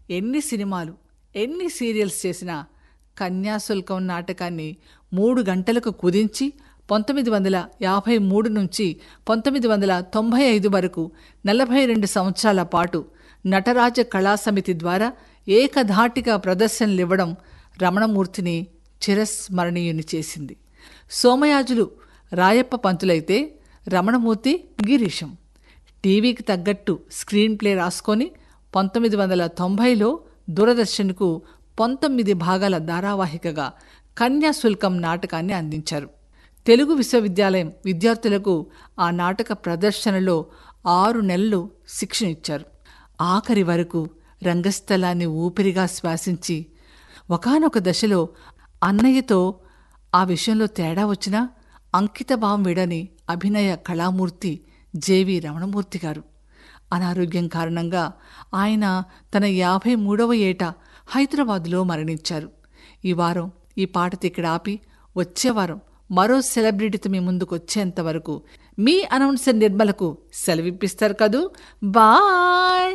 ఎన్ని సినిమాలు ఎన్ని సీరియల్స్ చేసినా కన్యాశుల్కం నాటకాన్ని మూడు గంటలకు కుదించి పంతొమ్మిది వందల యాభై మూడు నుంచి పంతొమ్మిది వందల తొంభై ఐదు వరకు నలభై రెండు సంవత్సరాల పాటు నటరాజ కళాసమితి ద్వారా ఏకధాటిగా ప్రదర్శనలివ్వడం రమణమూర్తిని చిరస్మరణీయుని చేసింది సోమయాజులు రాయప్ప పంతులైతే రమణమూర్తి గిరీశం టీవీకి తగ్గట్టు స్క్రీన్ ప్లే రాసుకొని పంతొమ్మిది వందల తొంభైలో దూరదర్శన్కు పంతొమ్మిది భాగాల ధారావాహికగా కన్యాశుల్కం నాటకాన్ని అందించారు తెలుగు విశ్వవిద్యాలయం విద్యార్థులకు ఆ నాటక ప్రదర్శనలో ఆరు నెలలు శిక్షణ ఇచ్చారు ఆఖరి వరకు రంగస్థలాన్ని ఊపిరిగా శ్వాసించి ఒకానొక దశలో అన్నయ్యతో ఆ విషయంలో తేడా వచ్చినా అంకితభావం విడని అభినయ కళామూర్తి జేవి రమణమూర్తి గారు అనారోగ్యం కారణంగా ఆయన తన యాభై మూడవ ఏట హైదరాబాదులో మరణించారు ఈ వారం ఈ పాటతో ఇక్కడ ఆపి వచ్చే వారం మరో సెలబ్రిటీతో మీ ముందుకు వచ్చేంత వరకు మీ అనౌన్సర్ నిర్మలకు సెలవిప్పిస్తారు కదూ బాయ్